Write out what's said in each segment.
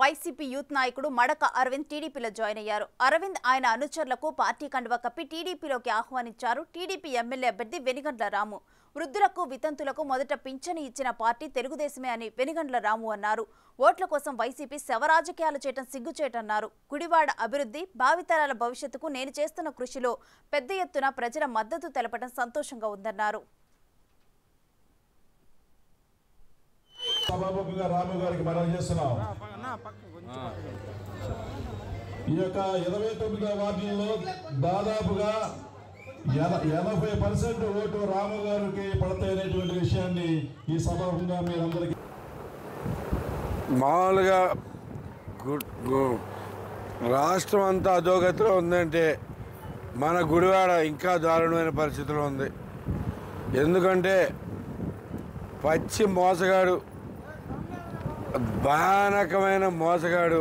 YCP youth నాయకుడు మడక అరవింద్ టీడీపీలో జాయిన్ అయ్యారు అరవింద్ ఆయన అనుచరులకు పార్టీ కండువ కప్పి టీడీపీలోకి ఆహ్వానించారు టీడీపీ ఎమ్మెల్యే అభ్యర్థి వెనిగండ్ల రాము వృద్ధులకు వితంతులకు మొదట పింఛను ఇచ్చిన పార్టీ తెలుగుదేశమే అని వెనిగండ్ల రాము అన్నారు ఓట్ల కోసం వైసీపీ శవరాజకీయాలు చేయటం సిగ్గుచేటన్నారు గుడివాడ అభివృద్ధి భావితరాల భవిష్యత్తుకు నేను చేస్తున్న కృషిలో పెద్ద ఎత్తున ప్రజల మద్దతు తెలపడం సంతోషంగా ఉందన్నారు సభాముఖంగా రాము గారికి మనం చేస్తున్నాం ఈ యొక్క ఇరవై తొమ్మిదో వార్డుల్లో దాదాపుగా ఎన- ఎనభై పర్సెంట్ ఓటు రాము గారికి పడతాయనేటువంటి విషయాన్ని ఈ సభాముఖంగా మీరందరికీ మామూలుగా గు- గు- రాష్ట్రం అంతా అధోగతిలో ఉందంటే మన గుడివాడ ఇంకా దారుణమైన పరిస్థితిలో ఉంది ఎందుకంటే పచ్చి మోసగాడు భయానకమైన మోసగాడు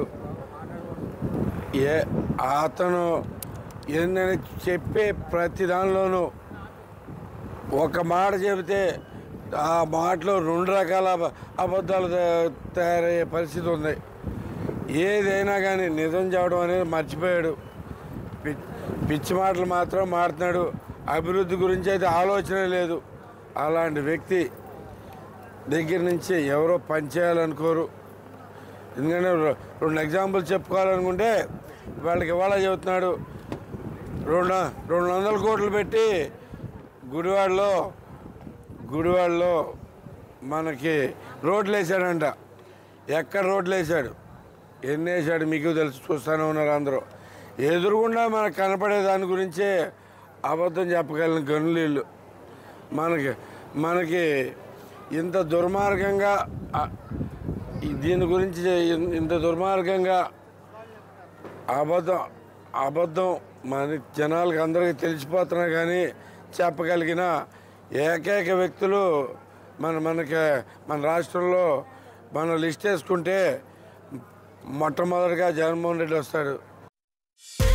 ఏ అతను ఏంటని చెప్పే ప్రతి దానిలోనూ ఒక మాట చెబితే ఆ మాటలో రెండు రకాల అబ- అబద్ధాలు తయా- తయారయ్యే పరిస్థితి ఉంది ఏదైనా కానీ నిజం చెప్పడం అనేది మర్చిపోయాడు పి- పిచ్చి మాటలు మాత్రం మాడుతున్నాడు అభివృద్ధి గురించి అయితే ఆలోచన లేదు అలాంటి వ్యక్తి దగ్గర నుంచి ఎవరో పనిచేయాలనుకోరు ఎందుకంటే రె- రెండు ఎగ్జాంపుల్ చెప్పుకోవాలనుకుంటే వాళ్ళకి ఇవాళ చెబుతున్నాడు రెండు రెండు వందల కోట్లు పెట్టి గుడివాడలో గుడివాడలో మనకి రోడ్లు వేసాడంట ఎక్కడ రోడ్లు వేసాడు ఎన్ని వేసాడు మీకు తెలుసు చూస్తూనే ఉన్నారు అందరూ ఎదురుగుండా మనకు కనపడే దాని గురించే అబద్ధం చెప్పగలిగిన గనులు వీళ్ళు మనకి మనకి ఇంత దుర్మార్గంగా ఆ, ఈ దీని గురించి ఇన్- ఇంత దుర్మార్గంగా అబద్ధం అబద్ధం మన జనాలకు అందరికీ తెలిసిపోతున్నా కానీ చెప్పగలిగిన ఏకైక వ్యక్తులు మన మనకి మన రాష్ట్రంలో మన లిస్ట్ వేసుకుంటే మొట్టమొదటిగా జగన్మోహన్ రెడ్డి వస్తాడు